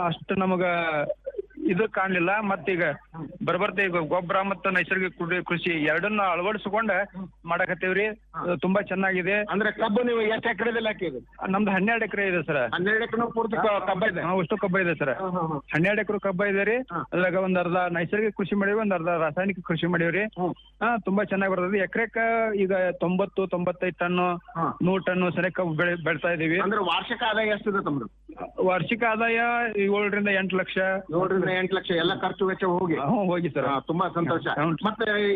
ಅಷ್ಟು ನಮಗ ಇದು ಕಾಣ್ಲಿಲ್ಲ ಮತ್ತೀಗ ಬರ್ಬರ್ತ ಈಗ ಗೊಬ್ಬರ ಮತ್ತು ನೈಸರ್ಗಿಕ ಕೃ- ಕೃಷಿ ಎರಡನ್ನ ಅಳವಡಿಸ್ಕೊಂಡ ಮಾಡಕತ್ತೀವ್ರಿ ಅದು ತುಂಬಾ ಚೆನ್ನಾಗಿದೆ ಅಂದ್ರೆ ಕಬ್ಬು ನೀವು ಎಷ್ಟು ಎಕರೆದಲ್ಲಿ ಹಾಕಿದ್ರಿ ನಮ್ದು ಹನ್ನೆರಡು ಎಕರೆ ಇದೆ ಸರ್ ಹನ್ನೆರಡು ಎಕರೆ ಪೂರ್ತಿ ಕ- ಕಬ್ಬ ಇದೆ ಅಷ್ಟು ಕಬ್ಬ ಇದೆ ಸರ್ ಹನ್ನೆರಡು ಎಕರೆ ಕಬ್ಬ ಇದೆ ರೀ ಅದ್ರಾಗ ಒಂದ್ ಅರ್ಧ ನೈಸರ್ಗಿಕ ಕೃಷಿ ಮಾಡೀವಿ ಒಂದ್ ಅರ್ಧ ರಾಸಾಯನಿಕ ಕೃಷಿ ಮಾಡೀವ್ರಿ ಹಾ ತುಂಬಾ ಚೆನ್ನಾಗಿ ಬರ್ತದೆ ಎಕರೆಕ ಈಗ ತೊಂಬತ್ತು ತೊಂಬತ್ತೈದು ಟನ್ನು ನೂರು ಟನ್ನು ಸರಿ ಕಬ್ಬು ಬೆಳೆ ಬೆಳ್ತಾ ಇದೀವಿ ಅಂದ್ರೆ ವಾರ್ಷಿಕ ಆದಾಯ ಎಷ್ಟಿದೆ ತಮ್ದು ವಾರ್ಷಿಕ ಆದಾಯ ಏಳರಿಂದ ಎಂಟು ಲಕ್ಷ ಏಳರಿಂದ ಎಂಟು ಲಕ್ಷ ಎಲ್ಲ ಖರ್ಚು ವೆಚ್ಚ ಹೋಗಿ ಹ್ಞೂ ಹೋಗಿ ಸರ್ ಆ, ತುಂಬಾ ಸಂತೋಷ ಹ್ಞೂ. ಮತ್ತೆ